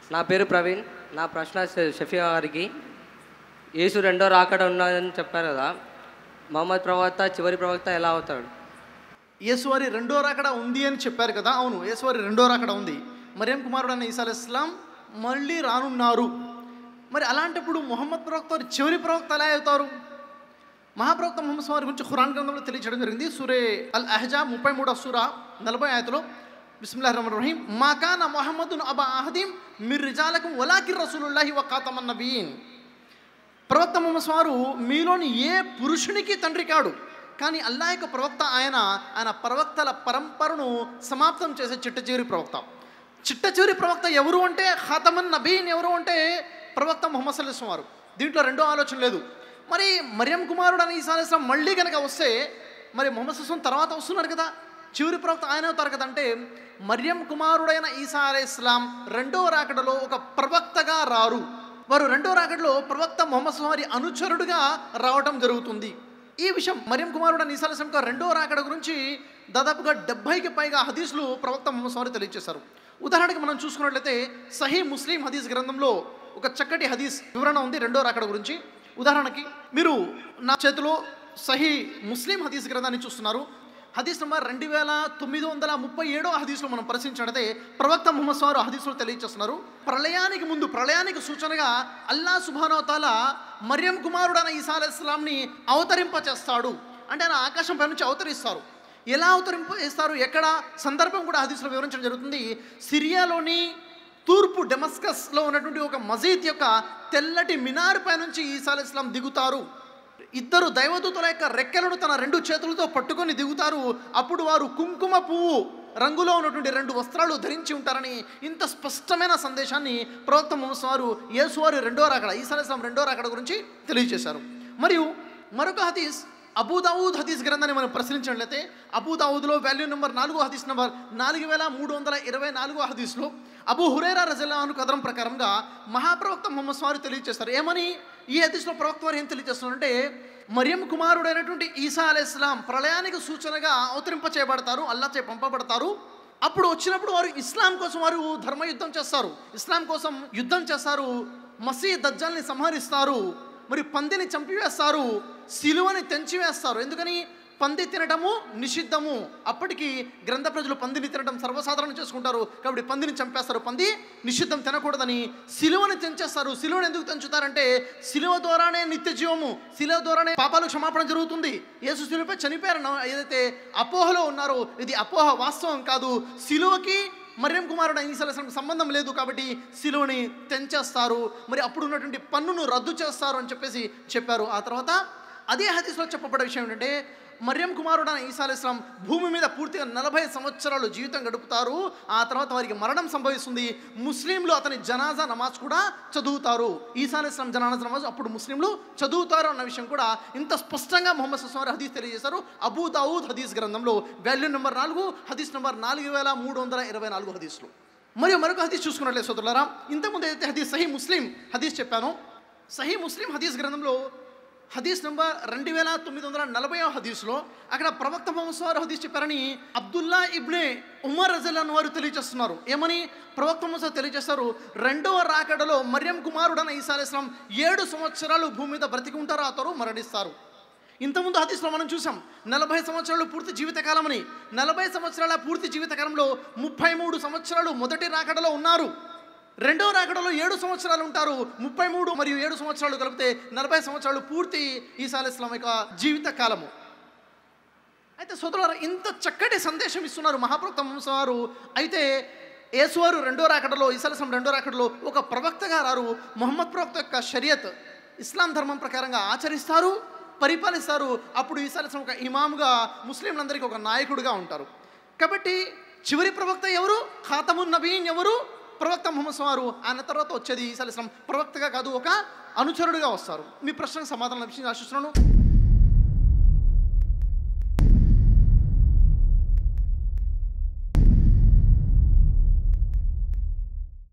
నా పేరు ప్రవీణ్ నా ప్రశ్న ష- షఫియా గారికి యేసు రెండో రాకడ ఉన్నదని చెప్పారు కదా మహమ్మద్ ప్రవక్త చివరి ప్రవక్త ఎలా అవుతాడు యేసువారి రెండో రాకడ ఉంది అని చెప్పారు కదా అవును యేసువారి రెండో రాకడ ఉంది మరియం కుమారుడు అన్న ఈసా ఇస్లాం మళ్ళీ రానున్నారు మరి అలాంటప్పుడు మొహమ్మద్ ప్రవక్త వారి చివరి ప్రవక్త ఎలా అవుతారు మహాప్రవక్త ముహమ్మద్ వారి గురించి ఖురాన్ గ్రంథంలో తెలియజేయడం జరిగింది సూరే అల్ అహజా ముప్పై మూడో సూరా నలభై ఆయతలో బిస్మిల్లాహ్ రహమాన్ రహీం మాకాన మొహమ్మదున్ అబా అహదీం మిర్ రిజాలకం వలాకిర్ రసూలుల్లాహి వ ఖాతమన్ నబీన్ ప్రవక్త ముహమ్మద్ వారు మీలోని ఏ పురుషునికి తండ్రి కాడు కానీ అల్లా యొక్క ప్రవక్త ఆయన ఆయన ప్రవక్తల పరంపరను సమాప్తం చేసే చిట్ట చివరి ప్రవక్త చిట్ట చివరి ప్రవక్త ఎవరు అంటే ఖాతమన్ నబీన్ ఎవరు అంటే ప్రవక్త ముహమ్మద్ సల్లాహం వారు దీంట్లో రెండో ఆలోచన లేదు మరి మరియం కుమారుడు అని ఈసారి మళ్ళీ కనుక వస్తే మరి మొహమ్మద్ సల్లాం తర్వాత వస్తున్నారు కదా చివరి ప్రవక్త ఆయన అవుతారు కదా అంటే మరియం కుమారుడైన ఈసా అలై ఇస్లాం రెండో రాకడలో ఒక ప్రవక్తగా రారు వారు రెండో రాకడలో ప్రవక్త మొహమ్మద్ వారి అనుచరుడుగా రావటం జరుగుతుంది ఈ విషయం మరియం కుమారుడు అని ఈసా అలైస్లాం యొక్క రెండో రాకడ గురించి దాదాపుగా డెబ్బైకి పైగా హదీసులు ప్రవక్త మొహమ్మద్ వారు తెలియజేశారు ఉదాహరణకి మనం చూసుకున్నట్లయితే సహీ ముస్లిం హదీస్ గ్రంథంలో ఒక చక్కటి హదీస్ వివరణ ఉంది రెండో రాకడ గురించి ఉదాహరణకి మీరు నా చేతిలో సహీ ముస్లిం హదీస్ గ్రంథాన్ని చూస్తున్నారు హదీస్ నంబర్ రెండు వేల తొమ్మిది వందల ముప్పై ఏడో హదీస్లో మనం పరిశీలించినట్లయితే ప్రవక్త ముహమ్మద్ సారు హదీస్లో తెలియజేస్తున్నారు ప్రళయానికి ముందు ప్రళయానికి సూచనగా అల్లా సుభానవతాల మరియం కుమారుడైన ఈసా అలైస్లాంని అవతరింపచేస్తాడు అంటే ఆయన ఆకాశం పై నుంచి అవతరిస్తారు ఎలా అవతరింప చేస్తారు ఎక్కడ సందర్భం కూడా హదీస్లో వివరించడం జరుగుతుంది సిరియాలోని తూర్పు డెమస్కస్లో ఉన్నటువంటి ఒక మసీద్ యొక్క తెల్లటి మినార్ పై నుంచి ఈసా అలైస్లాం దిగుతారు ఇద్దరు దైవదూతల యొక్క రెక్కలను తన రెండు చేతులతో పట్టుకొని దిగుతారు అప్పుడు వారు కుంకుమ పువ్వు రంగులో ఉన్నటువంటి రెండు వస్త్రాలు ధరించి ఉంటారని ఇంత స్పష్టమైన సందేశాన్ని ప్రవక్త ముహమ్మద్ వారు యేసువారి రెండో రాకడ ఈసారి రెండో రాకడ గురించి తెలియజేశారు మరియు మరొక హదీస్ అబూదావుద్ హదీస్ గ్రంథాన్ని మనం పరిశీలించినట్లయితే అబూదావుద్లో వాల్యూ నెంబర్ నాలుగో హదీస్ నెంబర్ నాలుగు వేల మూడు వందల ఇరవై నాలుగో హదీస్లో అబూ హురేరా రజల్లాను కథనం ప్రకారంగా మహాప్రవక్త ముహమ్మద్ వారు తెలియజేస్తారు ఏమని ఈ హదీస్లో ప్రవక్త వారు ఏం తెలియజేస్తున్నారంటే మరియం కుమారుడైనటువంటి ఈసా అలైస్లాం ప్రళయానికి సూచనగా అవతరింప చేయబడతారు అల్లా చే పంపబడతారు అప్పుడు వచ్చినప్పుడు వారు ఇస్లాం కోసం వారు ధర్మయుద్ధం చేస్తారు ఇస్లాం కోసం యుద్ధం చేస్తారు మసీ దజ్జల్ని సంహరిస్తారు మరి పందిని చంపివేస్తారు సిలువని తెంచివేస్తారు ఎందుకని పంది తినడము నిషిద్ధము అప్పటికి గ్రంథ ప్రజలు పందిని తినడం సర్వసాధారణం చేసుకుంటారు కాబట్టి పందిని చంపేస్తారు పంది నిషిద్ధం తినకూడదని సిలువని తెంచేస్తారు సిలువను ఎందుకు తెంచుతారంటే సిలువ ద్వారానే నిత్య జీవము సిలువ ద్వారానే పాపాలు క్షమాపణ జరుగుతుంది యేసు సిలువపై చనిపోయారు ఏదైతే అపోహలో ఉన్నారో ఇది అపోహ వాస్తవం కాదు సిలువకి మరియం కుమారుడు ఈసలసం సంబంధం లేదు కాబట్టి శిలువని తెంచేస్తారు మరి అప్పుడు ఉన్నటువంటి పన్నును రద్దు చేస్తారు అని చెప్పేసి చెప్పారు ఆ తర్వాత అదే హదీస్లో చెప్పబడే విషయం ఏంటంటే మరియం కుమారుడు ఈసా ఇస్లాం భూమి మీద పూర్తిగా నలభై సంవత్సరాలు జీవితం గడుపుతారు ఆ తర్వాత వారికి మరణం సంభవిస్తుంది ముస్లింలు అతని జనాజా నమాజ్ కూడా చదువుతారు ఈసా ఇస్లాం జనాజా నమాజ్ అప్పుడు ముస్లింలు చదువుతారు అన్న విషయం కూడా ఇంత స్పష్టంగా మొహమ్మద్ సుస్వారి హదీస్ తెలియజేశారు అబూ దావూద్ హదీస్ గ్రంథంలో వాల్యూ నెంబర్ నాలుగు హదీస్ నెంబర్ నాలుగు వేల మూడు వందల ఇరవై నాలుగు హదీస్లు మరియు మరొక హదీస్ చూసుకున్నట్లయితే సోదరులారా ఇంతకుముందు ఏదైతే హదీస్ సహీ ముస్లిం హదీస్ చెప్పానో సహీ ముస్లిం హదీస్ గ్రంథంలో హదీస్ నంబర్ రెండు వేల తొమ్మిది వందల నలభై హదీస్లో అక్కడ ప్రవక్త మొహమ్మద్ వారు హదీస్ చెప్పారని అబ్దుల్లా ఇబ్నే ఉమర్ రజల్ వారు తెలియజేస్తున్నారు ఏమని ప్రవక్త మొహమ్మద్ తెలియజేస్తారు రెండవ రాకడలో మరియం కుమారుడన ఈసా అలైస్లాం ఏడు సంవత్సరాలు భూమి మీద బ్రతికి ఉంటారు ఆ తరు మరణిస్తారు ఇంతకుముందు హదీస్లో మనం చూసాం నలభై సంవత్సరాలు పూర్తి జీవితకాలమని నలభై సంవత్సరాల పూర్తి జీవితకాలంలో ముప్పై మూడు సంవత్సరాలు మొదటి రాకడలో ఉన్నారు రెండో రాకడలో ఏడు సంవత్సరాలు ఉంటారు ముప్పై మూడు మరియు ఏడు సంవత్సరాలు కలిపితే నలభై సంవత్సరాలు పూర్తి ఈసా ఇస్లాం యొక్క జీవిత కాలము అయితే సోదరులారా ఇంత చక్కటి సందేశం ఇస్తున్నారు మహాప్రవక్త ముహమ్మద్ వారు అయితే యేసువారు రెండో రాకడలో ఈసాలిస్లాం రెండో రాకడలో ఒక ప్రవక్తగా రారు మొహమ్మద్ ప్రవక్త యొక్క షరియత్ ఇస్లాం ధర్మం ప్రకారంగా ఆచరిస్తారు పరిపాలిస్తారు అప్పుడు ఈసాలిస్లాం ఒక ఇమాముగా ముస్లింలందరికీ ఒక నాయకుడిగా ఉంటారు కాబట్టి చివరి ప్రవక్త ఎవరు ఖాతమున్ నబీన్ ఎవరు ప్రవక్త ముహమ్మద్ వారు ఆయన తర్వాత వచ్చేది ఈసాలిస్లాం ప్రవక్తగా కాదు ఒక అనుచరుడుగా వస్తారు మీ ప్రశ్నకు సమాధానం లభించింది ఆశిస్తున్నాను